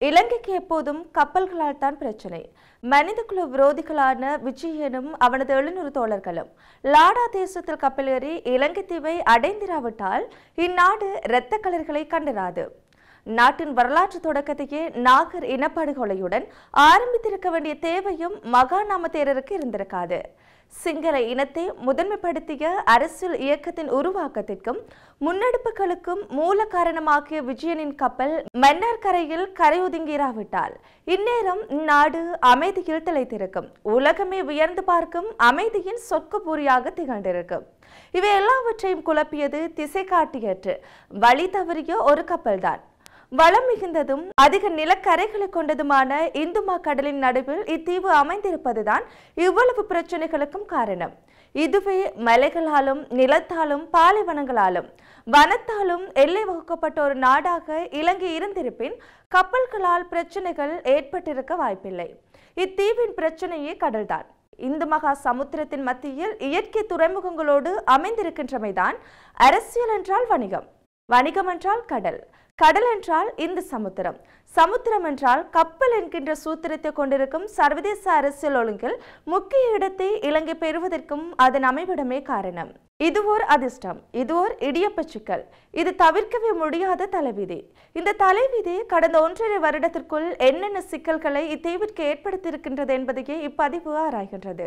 இலங்கைக்கு எப்போதும் கப்பல்களால் தான் பிரச்சனை மனிதகுல விரோதிகளான விஜயனும் அவனது எழுநூறு தோழர்களும் லாடா தேசத்தில் கப்பலேறி இலங்கை தீவை அடைந்திராவிட்டால் இந்நாடு இரத்த கலர்களை கண்டிராது நாட்டின் வரலாற்று தொடக்கத்தையே நாகர் இனப்படுகொலையுடன் ஆரம்பித்திருக்க வேண்டிய தேவையும் மகாநாம தேரருக்கு இருந்திருக்காது சிங்கள இனத்தை முதன்மைப்படுத்திய அரசியல் இயக்கத்தின் உருவாக்கத்திற்கும் முன்னெடுப்புகளுக்கும் மூல காரணமாகிய விஜயனின் கப்பல் மன்னார் கரையில் கரையொதுங்கிராவிட்டால் இந்நேரம் நாடு அமைதியில் திளைத்திருக்கும் உலகமே வியர்ந்து பார்க்கும் அமைதியின் சொற்கபூரியாக திகழ்ந்திருக்கும் இவை எல்லாவற்றையும் குழப்பியது திசை காட்டியற்று வழி தவறிய ஒரு கப்பல்தான் வளம் மிகுந்ததும் அதிக நிலக்கரைகளை கொண்டதுமான இந்துமா கடலின் நடுவில் இத்தீவு அமைந்திருப்பதுதான் இவ்வளவு பிரச்சனைகளுக்கும் காரணம் இதுவே மலைகளாலும் நிலத்தாலும் பாலைவனங்களாலும் வனத்தாலும் எல்லை வகுக்கப்பட்ட ஒரு நாடாக இலங்கை இருந்திருப்பின் கப்பல்களால் பிரச்சனைகள் ஏற்பட்டிருக்க வாய்ப்பில்லை இத்தீவின் பிரச்சனையே கடல்தான் இந்து மகா சமுத்திரத்தின் மத்தியில் இயற்கை துறைமுகங்களோடு அமைந்திருக்கின்றமைதான் அரசியல் என்றால் வணிகம் வணிகம் என்றால் கடல் கடல் என்றால் இந்த சமுத்திரம் சமுத்திரம் என்றால் கப்பல் என்கின்ற சூத்திரத்தை கொண்டிருக்கும் சர்வதேச அரசியல் ஒழுங்கில் முக்கிய இடத்தை இலங்கை பெறுவதற்கும் அதன் அமைவிடமே காரணம் இது ஓர் அதிர்ஷ்டம் இது ஓர் இடியப்ப சிக்கல் இது தவிர்க்கவே முடியாத தலைவிதி இந்த தலைவிதி கடந்த ஒன்றரை வருடத்திற்குள் என்னென்ன சிக்கல்களை இத்தீவிற்கு ஏற்படுத்தியிருக்கின்றது என்பதையே இப்பதிவு ஆராய்கின்றது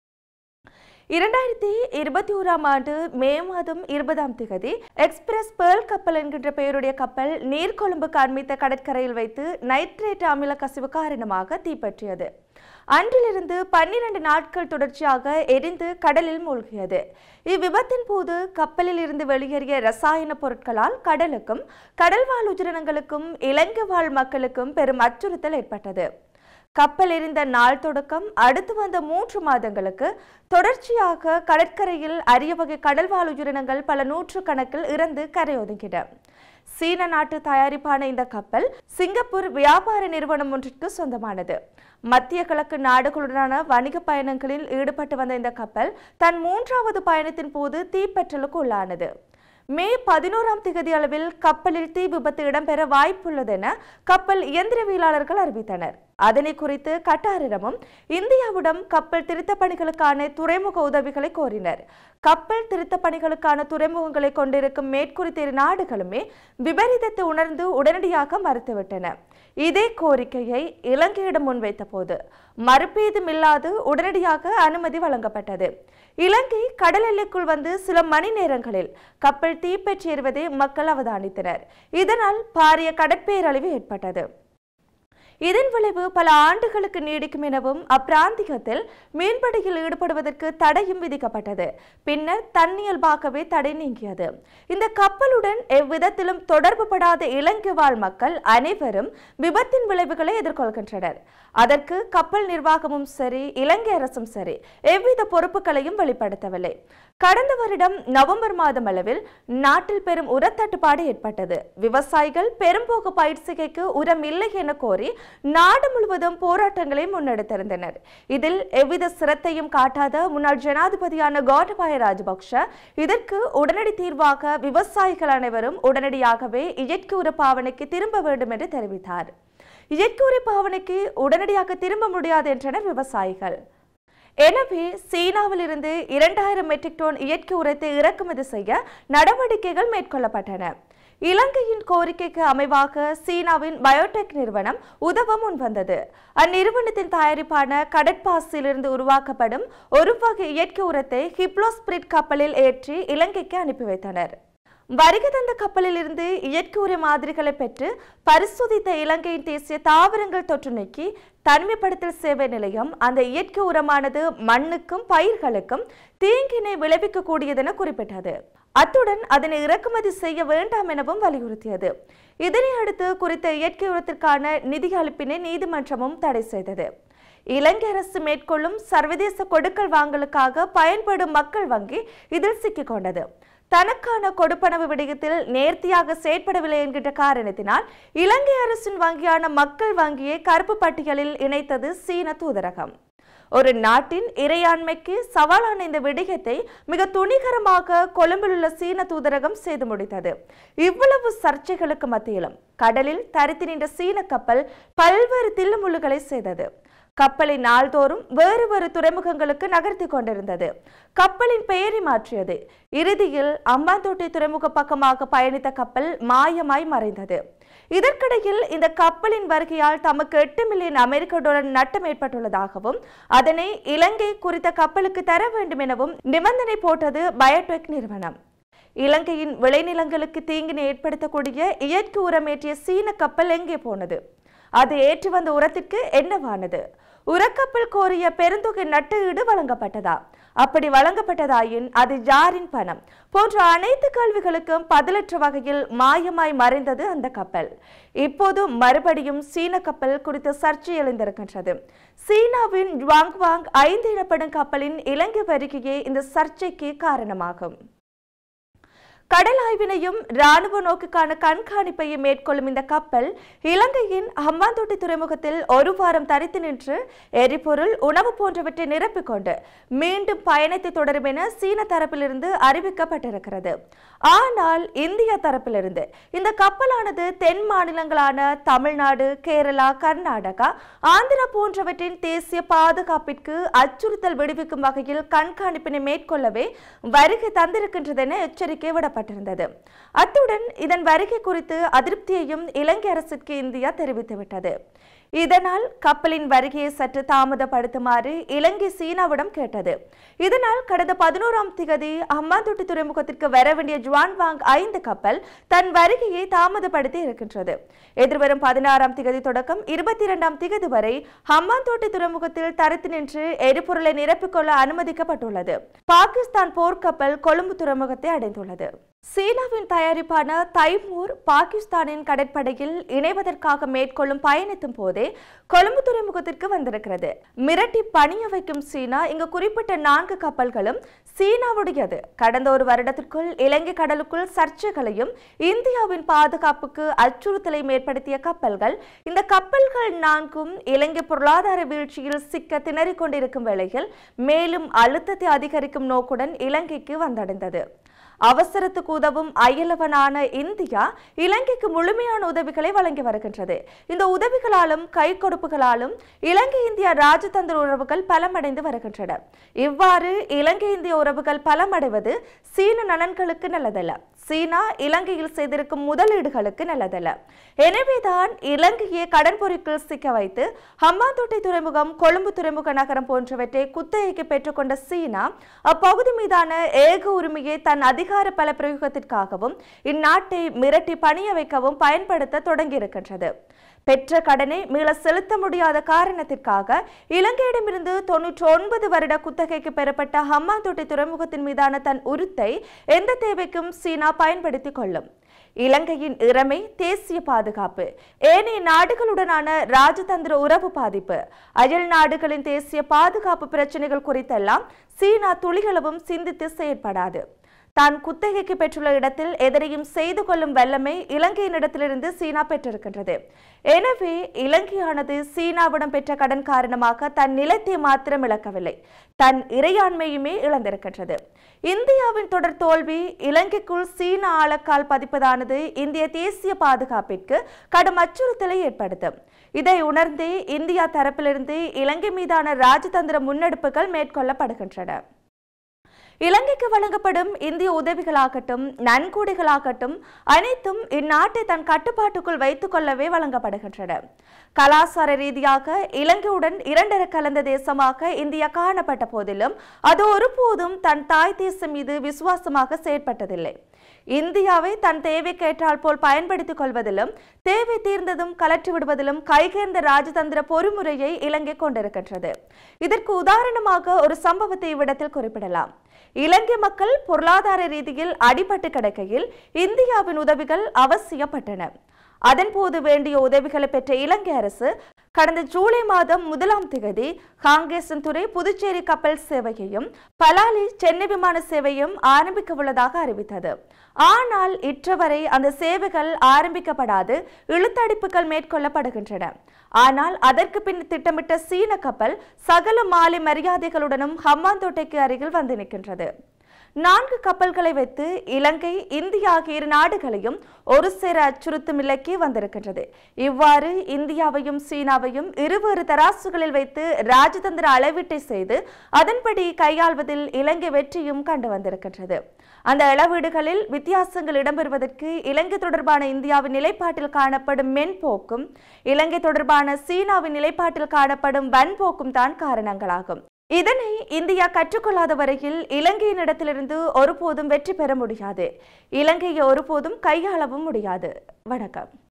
இரண்டாயிரத்தி இருபத்தி ஓராம் ஆண்டு மே மாதம் இருபதாம் திகதி எக்ஸ்பிரஸ் பேர்ல் கப்பல் என்கின்ற பெயருடைய கப்பல் நீர்கொழும்பு காண்பித்த கடற்கரையில் வைத்து நைட்ரேட் அமில கசிவு காரணமாக தீப்பற்றியது அன்றிலிருந்து பன்னிரண்டு நாட்கள் தொடர்ச்சியாக எரிந்து கடலில் மூழ்கியது இவ்விபத்தின் போது கப்பலில் இருந்து வெளியேறிய ரசாயன பொருட்களால் கடலுக்கும் கடல்வாழ் உயிரினங்களுக்கும் இலங்கை வாழ் மக்களுக்கும் பெரும் அச்சுறுத்தல் ஏற்பட்டது கப்பல் எரிந்த நாள் தொடக்கம் அடுத்து வந்த மூன்று மாதங்களுக்கு தொடர்ச்சியாக கடற்கரையில் அரிய வகை கடல்வாழ் உயிரினங்கள் பல நூற்று கணக்கில் இறந்து கரையொதுங்கின சீன நாட்டு தயாரிப்பான இந்த கப்பல் சிங்கப்பூர் வியாபார நிறுவனம் ஒன்றிற்கு சொந்தமானது மத்திய கிழக்கு நாடுகளுடனான வணிக பயணங்களில் ஈடுபட்டு வந்த இந்த கப்பல் தன் மூன்றாவது பயணத்தின் போது தீப்பற்றலுக்கு உள்ளானது மே பதினோராம் திகதி அளவில் கப்பலில் தீ விபத்து இடம்பெற வாய்ப்புள்ளதென கப்பல் இயந்திரவியலாளர்கள் அறிவித்தனர் அதனை குறித்து கட்டாரிடமும் இந்தியாவிடம் கப்பல் திருத்தப் பணிகளுக்கான துறைமுக உதவிகளை கோரினர் கப்பல் திருத்தப் பணிகளுக்கான துறைமுகங்களை கொண்டிருக்கும் மேற்குறித்த இரு நாடுகளுமே விபரீதத்தை உணர்ந்து உடனடியாக மறுத்துவிட்டன இதே கோரிக்கையை இலங்கையிடம் முன்வைத்த போது மறுப்பேதுமில்லாது உடனடியாக அனுமதி வழங்கப்பட்டது இலங்கை கடல் எல்லைக்குள் வந்து சில மணி நேரங்களில் கப்பல் தீப்பற்றியதை மக்கள் அவதானித்தனர் இதனால் பாரிய கடற்பேரழிவு ஏற்பட்டது இதன் விளைவு பல ஆண்டுகளுக்கு நீடிக்கும் எனவும் அப்பிராந்தியத்தில் மீன்பிடியில் ஈடுபடுவதற்கு தடையும் விதிக்கப்பட்டது பின்னர் தன்னியல்பாகவே தடை நீங்கியது இந்த கப்பலுடன் எவ்விதத்திலும் தொடர்பு படாத இலங்கை வாழ் மக்கள் அனைவரும் விபத்தின் விளைவுகளை எதிர்கொள்கின்றனர் அதற்கு கப்பல் நிர்வாகமும் சரி இலங்கை அரசும் சரி எவ்வித பொறுப்புகளையும் வெளிப்படுத்தவில்லை கடந்த வருடம் நவம்பர் மாதம் அளவில் நாட்டில் பெரும் உரத்தட்டுப்பாடு ஏற்பட்டது விவசாயிகள் பெரும்போக்கு பயிற்சிகைக்கு உரம் இல்லை என கோரி நாடு முழுவதும் போராட்டங்களை முன்னெடுத்திருந்தனர் இதில் எவ்வித சிரத்தையும் காட்டாத முன்னாள் ஜனாதிபதியான கோட்டபாய ராஜபக்ஷ இதற்கு உடனடி தீர்வாக விவசாயிகள் அனைவரும் உடனடியாகவே இயற்கை உர பாவனைக்கு திரும்ப வேண்டும் என்று தெரிவித்தார் இயற்கை உர பாவனைக்கு உடனடியாக திரும்ப முடியாது என்றனர் விவசாயிகள் எனவே சீனாவில் இருந்து இரண்டாயிரம் மெட்ரிக் டன் இயற்கை உரத்தை இறக்குமதி செய்ய நடவடிக்கைகள் மேற்கொள்ளப்பட்டன இலங்கையின் கோரிக்கைக்கு அமைவாக சீனாவின் பயோடெக் நிறுவனம் உதவ முன்வந்தது அந்நிறுவனத்தின் தயாரிப்பான கடற்பாசிலிருந்து உருவாக்கப்படும் ஒரு வகை இயற்கை உரத்தை ஹிப்ளோஸ்பிரிட் கப்பலில் ஏற்றி இலங்கைக்கு அனுப்பி வைத்தனர் வருகை தந்த கப்பலில் இருந்து இயற்கை உரை மாதிரிகளை பெற்று பரிசோதித்த இலங்கையின் தேசிய தாவரங்கள் தொற்று நீக்கி தனிமைப்படுத்தல் சேவை நிலையம் அந்த இயற்கை உரமானது மண்ணுக்கும் பயிர்களுக்கும் தீங்கினை விளைவிக்கக்கூடியதென குறிப்பிட்டது அத்துடன் அதனை இறக்குமதி செய்ய வேண்டாம் எனவும் வலியுறுத்தியது இதனை அடுத்து குறித்த இயற்கை உரத்திற்கான நிதி அளிப்பினை நீதிமன்றமும் தடை செய்தது இலங்கை அரசு மேற்கொள்ளும் சர்வதேச கொடுக்கல் வாங்கலுக்காக பயன்படும் மக்கள் வங்கி இதில் சிக்கிக் கொண்டது தனக்கான கொடுப்பனவு விடயத்தில் நேர்த்தியாக செயற்படவில்லை என்கின்ற காரணத்தினால் இலங்கை அரசின் வங்கியான மக்கள் வங்கியை கருப்பு பட்டியலில் இணைத்தது சீன தூதரகம் ஒரு நாட்டின் இறையாண்மைக்கு சவாலான இந்த விடயத்தை மிக துணிகரமாக கொழும்பில் உள்ள சீன தூதரகம் செய்து முடித்தது இவ்வளவு சர்ச்சைகளுக்கு மத்தியிலும் கடலில் தரித்து நின்ற சீன கப்பல் பல்வேறு தில்லுமுள்ளுகளை செய்தது கப்பலை நாள்தோறும் வேறு வேறு துறைமுகங்களுக்கு நகர்த்தி கொண்டிருந்தது கப்பலின் பெயரை மாற்றியது இறுதியில் அம்பாந்தோட்டை துறைமுக பக்கமாக பயணித்த கப்பல் மாயமாய் மறைந்தது இதற்கிடையில் இந்த கப்பலின் வருகையால் தமக்கு எட்டு மில்லியன் அமெரிக்க டாலர் நட்டம் ஏற்பட்டுள்ளதாகவும் அதனை இலங்கை குறித்த கப்பலுக்கு தர வேண்டும் எனவும் நிபந்தனை போட்டது பயோடெக் நிறுவனம் இலங்கையின் விளைநிலங்களுக்கு தீங்கினை ஏற்படுத்தக்கூடிய இயற்கை உரமேற்றிய சீன கப்பல் எங்கே போனது அது ஏற்றி வந்த உரத்திற்கு என்னவானது உரக்கப்பல் கோரிய பெருந்தொகை நட்டு ஈடு வழங்கப்பட்டதா அப்படி வழங்கப்பட்டதாயின் அது யாரின் பணம் போன்ற அனைத்து கேள்விகளுக்கும் பதிலற்ற வகையில் மாயமாய் மறைந்தது அந்த கப்பல் இப்போது மறுபடியும் சீன கப்பல் குறித்த சர்ச்சை எழுந்திருக்கின்றது சீனாவின் ஜுவாங்வாங் ஐந்து எனப்படும் கப்பலின் இலங்கை வருகையே இந்த சர்ச்சைக்கு காரணமாகும் கடல் ஆய்வினையும் ராணுவ நோக்குக்கான கண்காணிப்பையும் மேற்கொள்ளும் இந்த கப்பல் இலங்கையின் ஹம்பாந்தோட்டை துறைமுகத்தில் ஒரு வாரம் தரித்து நின்று எரிபொருள் உணவு போன்றவற்றை நிரப்பிக்கொண்டு மீண்டும் பயணத்தை தொடரும் என சீன தரப்பிலிருந்து அறிவிக்கப்பட்டிருக்கிறது ஆனால் இந்திய தரப்பிலிருந்து இந்த கப்பலானது தென் மாநிலங்களான தமிழ்நாடு கேரளா கர்நாடகா ஆந்திரா போன்றவற்றின் தேசிய பாதுகாப்பிற்கு அச்சுறுத்தல் விடுவிக்கும் வகையில் கண்காணிப்பினை மேற்கொள்ளவே வருகை தந்திருக்கின்றது என எச்சரிக்கை விடப்பட்டிருந்தது அத்துடன் இதன் வருகை குறித்து அதிருப்தியையும் இலங்கை அரசுக்கு இந்தியா தெரிவித்துவிட்டது இதனால் கப்பலின் வருகையை சற்று தாமதப்படுத்துமாறு இலங்கை சீனாவிடம் கேட்டது இதனால் கடந்த பதினோராம் திகதி அம்மாந்தொட்டி துறைமுகத்திற்கு வர வேண்டிய ஜுவான் வாங் ஐந்து கப்பல் தன் வருகையை தாமதப்படுத்தி இருக்கின்றது எதிர்வரும் பதினாறாம் திகதி தொடக்கம் இருபத்தி இரண்டாம் திகதி வரை ஹம்பாந்தோட்டை துறைமுகத்தில் தரித்து நின்று எரிபொருளை நிரப்பிக்கொள்ள அனுமதிக்கப்பட்டுள்ளது பாகிஸ்தான் போர்க்கப்பல் கொழும்பு துறைமுகத்தை அடைந்துள்ளது சீனாவின் தயாரிப்பான தைமூர் பாகிஸ்தானின் கடற்படையில் இணைவதற்காக மேற்கொள்ளும் பயணத்தின் போதே கொழும்பு துறைமுகத்திற்கு வந்திருக்கிறது மிரட்டி பணிய வைக்கும் சீனா இங்கு குறிப்பிட்ட நான்கு கப்பல்களும் சீனாவுடையது கடந்த ஒரு வருடத்திற்குள் இலங்கை கடலுக்குள் சர்ச்சைகளையும் இந்தியாவின் பாதுகாப்புக்கு அச்சுறுத்தலையும் ஏற்படுத்திய கப்பல்கள் இந்த கப்பல்கள் நான்கும் இலங்கை பொருளாதார வீழ்ச்சியில் சிக்க திணறிக் கொண்டிருக்கும் வேளையில் மேலும் அழுத்தத்தை அதிகரிக்கும் நோக்குடன் இலங்கைக்கு வந்தடைந்தது அவசரத்துக்கு உதவும் அயலவனான இந்தியா இலங்கைக்கு முழுமையான உதவிகளை வழங்கி வருகின்றது இந்த உதவிகளாலும் கை கொடுப்புகளாலும் இலங்கை இந்தியா ராஜதந்திர உறவுகள் பலமடைந்து வருகின்றன இவ்வாறு இலங்கை இந்திய உறவுகள் பலமடைவது சீன நலன்களுக்கு நல்லதல்ல சீனா இலங்கையில் செய்திருக்கும் முதலீடுகளுக்கு நல்லதல்ல எனவேதான் இலங்கையை கடன் பொறிக்குள் சிக்க வைத்து ஹம்பாந்தோட்டை துறைமுகம் கொழும்பு துறைமுக நகரம் போன்றவற்றை குத்தகைக்கு பெற்றுக்கொண்ட சீனா அப்பகுதி மீதான ஏக உரிமையை தன் அதிகார பல பிரயோகத்திற்காகவும் இந்நாட்டை மிரட்டி பணிய வைக்கவும் பயன்படுத்த தொடங்கியிருக்கின்றது பெற்ற கடனை மீள செலுத்த முடியாத காரணத்திற்காக இலங்கையிடமிருந்து தொன்னூற்றி ஒன்பது வருட குத்தகைக்கு பெறப்பட்ட ஹம்மாந்தோட்டை துறைமுகத்தின் மீதான தன் உருத்தை எந்த தேவைக்கும் சீனா பயன்படுத்திக் கொள்ளும் இலங்கையின் இறமை தேசிய பாதுகாப்பு ஏனைய நாடுகளுடனான ராஜதந்திர உறவு பாதிப்பு அயல் நாடுகளின் தேசிய பாதுகாப்பு பிரச்சனைகள் குறித்தெல்லாம் சீனா துளிகளவும் சிந்தித்து செயற்படாது தான் குத்தகைக்கு பெற்றுள்ள இடத்தில் எதனையும் செய்து கொள்ளும் வல்லமை இலங்கையினிடத்திலிருந்து சீனா பெற்றிருக்கின்றது எனவே இலங்கையானது சீனாவிடம் பெற்ற கடன் காரணமாக தன் நிலத்தை மாத்திரம் இழக்கவில்லை தன் இறையாண்மையுமே இழந்திருக்கின்றது இந்தியாவின் தொடர் தோல்வி இலங்கைக்குள் சீன ஆழக்கால் பதிப்பதானது இந்திய தேசிய பாதுகாப்பிற்கு கடும் அச்சுறுத்தலை ஏற்படுத்தும் இதை உணர்ந்தே இந்தியா தரப்பிலிருந்து இலங்கை மீதான ராஜதந்திர முன்னெடுப்புகள் மேற்கொள்ளப்படுகின்றன இலங்கைக்கு வழங்கப்படும் இந்திய உதவிகளாகட்டும் நன்கொடைகளாகட்டும் அனைத்தும் இந்நாட்டை தன் கட்டுப்பாட்டுக்குள் வைத்துக் கொள்ளவே வழங்கப்படுகின்றன கலாச்சார ரீதியாக இலங்கையுடன் இரண்டர கலந்த தேசமாக இந்தியா காணப்பட்ட போதிலும் அது ஒருபோதும் தன் தாய் தேசம் மீது விசுவாசமாக செயற்பட்டதில்லை இந்தியாவை தன் தேவைக்கேற்றால் போல் பயன்படுத்திக் கொள்வதிலும் தேவை தீர்ந்ததும் கலற்றி விடுவதிலும் கைகேர்ந்த ராஜதந்திர பொறுமுறையை இலங்கை கொண்டிருக்கின்றது இதற்கு உதாரணமாக ஒரு சம்பவத்தை இவ்விடத்தில் குறிப்பிடலாம் இலங்கை மக்கள் பொருளாதார ரீதியில் அடிபட்டு கிடக்கையில் இந்தியாவின் உதவிகள் அவசியப்பட்டன அதன்போது வேண்டிய உதவிகளை பெற்ற இலங்கை அரசு கடந்த ஜூலை மாதம் முதலாம் திகதி காங்கேசன்துறை புதுச்சேரி கப்பல் சேவையையும் பலாலி சென்னை விமான சேவையும் ஆரம்பிக்க உள்ளதாக அறிவித்தது ஆனால் இற்றவரை அந்த சேவைகள் ஆரம்பிக்கப்படாது இழுத்தடிப்புகள் மேற்கொள்ளப்படுகின்றன ஆனால் அதற்கு பின் திட்டமிட்ட சீன கப்பல் சகல மாலை மரியாதைகளுடனும் ஹம்மாந்தோட்டைக்கு அருகில் வந்து நிற்கின்றது நான்கு கப்பல்களை வைத்து இலங்கை இந்தியா ஆகிய இரு நாடுகளையும் ஒரு சேர அச்சுறுத்தும் நிலைக்கு வந்திருக்கின்றது இவ்வாறு இந்தியாவையும் சீனாவையும் இருவேறு தராசுகளில் வைத்து ராஜதந்திர அளவீட்டை செய்து அதன்படி கையாள்வதில் இலங்கை வெற்றியும் கண்டு வந்திருக்கின்றது அந்த அளவீடுகளில் வித்தியாசங்கள் இடம்பெறுவதற்கு இலங்கை தொடர்பான இந்தியாவின் நிலைப்பாட்டில் காணப்படும் மென்போக்கும் இலங்கை தொடர்பான சீனாவின் நிலைப்பாட்டில் காணப்படும் வன்போக்கும் தான் காரணங்களாகும் இதனை இந்தியா கற்றுக்கொள்ளாத வரையில் இலங்கையினிடத்திலிருந்து ஒருபோதும் வெற்றி பெற முடியாது இலங்கையை ஒருபோதும் கையாளவும் முடியாது வணக்கம்